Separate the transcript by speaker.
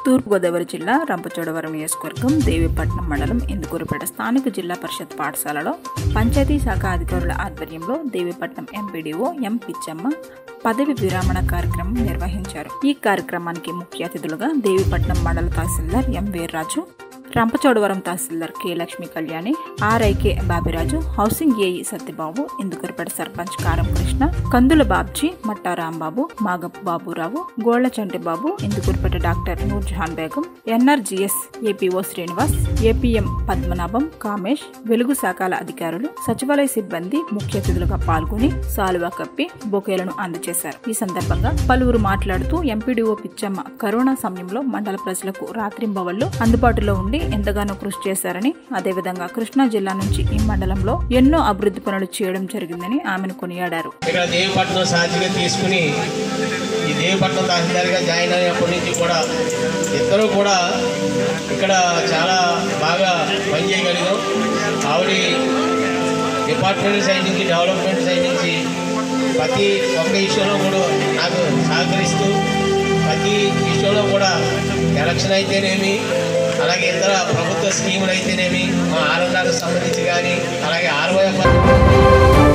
Speaker 1: తూర్పుగోదావరి జిల్లా రంపచోడవరం నియోజకవర్గం దేవీపట్నం మండలం ఇందుకూరుపేట స్థానిక జిల్లా పరిషత్ పాఠశాలలో పంచాయతీ శాఖ అధికారుల ఆధ్వర్యంలో దేవీపట్నం ఎంపీడీఓ ఎం పిచ్చమ్మ పదవి విరామణ కార్యక్రమం నిర్వహించారు ఈ కార్యక్రమానికి ముఖ్య అతిథులుగా దేవీపట్నం మండల తహసీల్దార్ ఎం వీర్రాజు రంపచోడవరం తహసీల్దార్ కె లక్ష్మి కళ్యాణి ఆర్ఐకే బాబిరాజు హౌసింగ్ ఏఈ సత్యబాబు ఇందుకూరుపేట సర్పంచ్ కారం కృష్ణ కందుల బాబ్జీ మట్టా రాంబాబు మాగప్ Baburao Golla Chantibabu Indukurupeta doctor Noorjahan Begum NRGS APO Srinivas APM Padmanabham Kamesh Velugu శాఖల అధికారులు సచివాలయ సిబ్బంది ముఖ్య అతిథులుగా పాల్గొని సాలువా కప్పి బొకేలను అందజేశారు ఈ సందర్భంగా పలువురు మాట్లాడుతూ ఎంపీడీఓ పిచ్చమ్మ కరోనా సమయంలో మండల ప్రజలకు రాత్రింబవళ్లు అందుబాటులో ఉండి ఎంతగానో కృషి చేశారని అదేవిధంగా కృష్ణా జిల్లా నుంచి ఈ మండలంలో ఎన్నో అభివృద్ధి పనులు చేయడం జరిగిందని ఆమెను కొనియాడారు
Speaker 2: ఇక్కడ దేవపట్నం సాక్షిగా తీసుకుని ఈ దేవపట్నం తహసీల్దార్గా జాయిన్ అయినప్పటి నుంచి కూడా ఇద్దరు కూడా ఇక్కడ చాలా బాగా పనిచేయగలిగాం ఆవిడ డిపార్ట్మెంట్ సైడ్ నుంచి డెవలప్మెంట్ సైడ్ నుంచి ప్రతి ఒక్క విషయంలో కూడా నాకు సహకరిస్తూ ప్రతి విషయంలో కూడా ఎలక్షన్ అయితేనేమి అలాగే ఇతర ప్రభుత్వ స్కీములు అయితేనేమి మా ఆరోగ్యానికి సంబంధించి కానీ అలాగే ఆర్వై